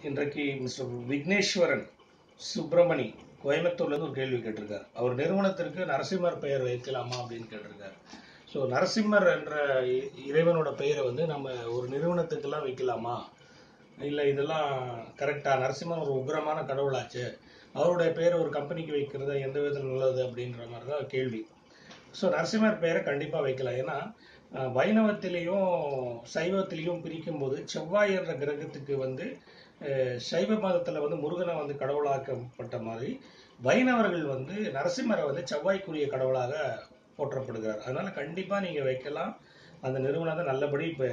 இன்றைக்கு மிஸ்டர் விக்னேஸ்வரன் சுப்பிரமணி கோயம்புத்தூர்லேருந்து ஒரு கேள்வி கேட்டிருக்கார் அவர் நிறுவனத்திற்கு நரசிம்மர் பெயர் வைக்கலாமா அப்படின்னு கேட்டிருக்கார் ஸோ நரசிம்மர் என்ற இ- இறைவனோட பெயரை வந்து நம்ம ஒரு நிறுவனத்துக்கெல்லாம் வைக்கலாமா இல்லை இதெல்லாம் கரெக்டா நரசிம்மர் ஒரு உக்ரமான கடவுளாச்சு அவருடைய பெயரை ஒரு கம்பெனிக்கு வைக்கிறது எந்த விதத்தில் நல்லது அப்படின்ற மாதிரி தான் கேள்வி ஸோ நரசிம்மர் பெயரை கண்டிப்பாக வைக்கலாம் ஏன்னா அஹ், வைணவத்திலையும் சைவத்திலையும் பிரிக்கும்போது செவ்வாய் என்ற கிரகத்துக்கு வந்து அஹ், சைவ மதத்தில் வந்து முருகனை வந்து கடவுளாக்கப்பட்ட மாதிரி வைணவர்கள் வந்து நரசிம்மரை வந்து செவ்வாய்க்குரிய கடவுளாக போற்றப்படுகிறார் அதனால கண்டிப்பாக நீங்கள் வைக்கலாம் அந்த நிறுவனத்தை நல்லபடி இப்போ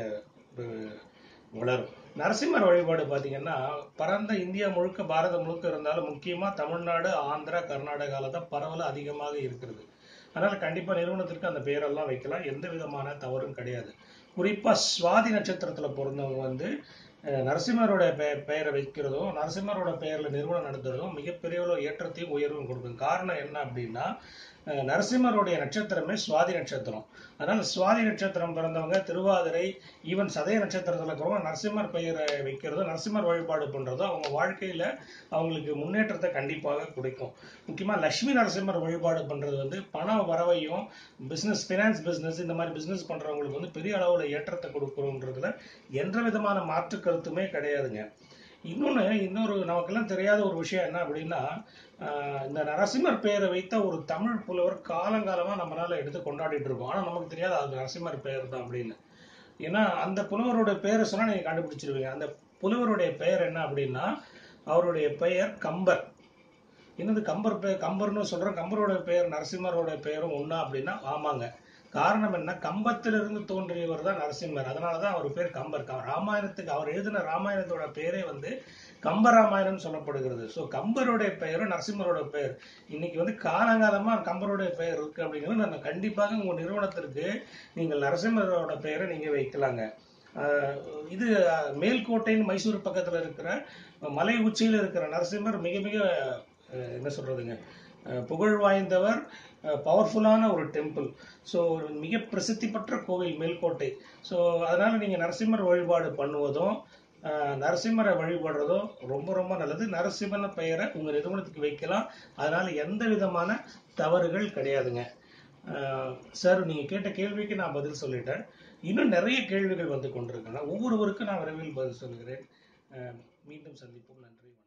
வளரும் நரசிம்மர் வழிபாடு பார்த்தீங்கன்னா பரந்த இந்தியா முழுக்க பாரதம் முழுக்க இருந்தாலும் முக்கியமாக தமிழ்நாடு ஆந்திரா கர்நாடகாவில் தான் பரவல் அதிகமாக இருக்கிறது அதனால கண்டிப்பாக நிறுவனத்திற்கு அந்த பெயரெல்லாம் வைக்கலாம் எந்த விதமான தவறும் கிடையாது குறிப்பாக சுவாதி நட்சத்திரத்தில் பிறந்தவங்க வந்து அஹ், நரசிம்மரோட பெ பெயரை வைக்கிறதும் நரசிம்மரோட பெயரில் நிறுவனம் நடத்துறதும் மிகப்பெரிய ஒரு ஏற்றத்தையும் உயர்வும் கொடுக்கும் காரணம் என்ன அப்படின்னா அஹ், நரசிம்மருடைய நட்சத்திரமே சுவாதி நட்சத்திரம் அதனால சுவாதி நட்சத்திரம் பிறந்தவங்க திருவாதிரை ஈவன் சதய நட்சத்திரத்தில் இருக்கிறவங்க நரசிம்மர் பெயரை வைக்கிறதும் நரசிம்மர் வழிபாடு பண்றதும் அவங்க வாழ்க்கையில அவங்களுக்கு முன்னேற்றத்தை கண்டிப்பாக கொடுக்கும் முக்கியமா லட்சுமி நரசிம்மர் வழிபாடு பண்றது வந்து பண வரவையும் பிசினஸ் ஃபினான்ஸ் பிசினஸ் இந்த மாதிரி பிசினஸ் பண்றவங்களுக்கு வந்து பெரிய அளவுல ஏற்றத்தை கொடுக்குறோன்றதுல எந்த விதமான மாற்று கருத்துமே கிடையாதுங்க இன்னொன்று இன்னொரு நமக்கெல்லாம் தெரியாத ஒரு விஷயம் என்ன அப்படின்னா ஆஹ் இந்த நரசிம்மர் பெயரை வைத்த ஒரு தமிழ் புலவர் காலங்காலமா நம்மளால எடுத்து கொண்டாடிட்டு இருக்கோம் ஆனா நமக்கு தெரியாது அது நரசிம்மர் பெயர் தான் அப்படின்னு ஏன்னா அந்த புலவருடைய பெயரை சொன்னா நீங்க கண்டுபிடிச்சிருவீங்க அந்த புலவருடைய பெயர் என்ன அப்படின்னா அவருடைய பெயர் கம்பர் என்னது கம்பர் பெயர் கம்பர்னு சொல்றோம் கம்பரோட பெயர் நரசிம்மரோட பெயரும் ஒண்ணா அப்படின்னா ஆமாங்க காரணம் என்ன கம்பத்திலிருந்து தோன்றியவர் தான் நரசிம்மர் அதனாலதான் அவர் பேர் கம்பர் க- ராமாயணத்துக்கு அவர் எழுதின ராமாயணத்தோட பெயரே வந்து கம்பராமாயணம் சொல்லப்படுகிறது ஸோ கம்பருடைய பெயரும் நரசிம்மரோட பெயர் இன்னைக்கு வந்து காலங்காலமா கம்பருடைய பெயர் இருக்கு அப்படிங்கிறது நம்ம கண்டிப்பாக உங்க நிறுவனத்திற்கு நீங்கள் நரசிம்மரோட பெயரை நீங்க வைக்கலாங்க ஆஹ் இது அஹ், மேல்கோட்டைன்னு மைசூர் பக்கத்துல இருக்கிற மலை உச்சியில் இருக்கிற நரசிம்மர் மிக மிக அஹ், என்ன சொல்றதுங்க அஹ், புகழ் வாய்ந்தவர் பவர்ஃபுல்லான ஒரு டெம்பிள் ஸோ மிக பிரசித்தி பெற்ற கோவில் மேல்கோட்டை ஸோ அதனால நீங்க நரசிம்மர் வழிபாடு பண்ணுவதும் அஹ், நரசிம்மரை வழிபடுறதும் ரொம்ப ரொம்ப நல்லது நரசிம்மன பெயரை உங்க நிறுவனத்துக்கு வைக்கலாம் அதனால எந்த விதமான தவறுகள் கிடையாதுங்க அஹ், சார் நீங்க கேட்ட கேள்விக்கு நான் பதில் சொல்லிட்டேன் இன்னும் நிறைய கேள்விகள் வந்து கொண்டிருக்கின்றன ஒவ்வொருவருக்கும் நான் விரைவில் பதில் சொல்கிறேன் அஹ், மீண்டும் சந்திப்போம் நன்றி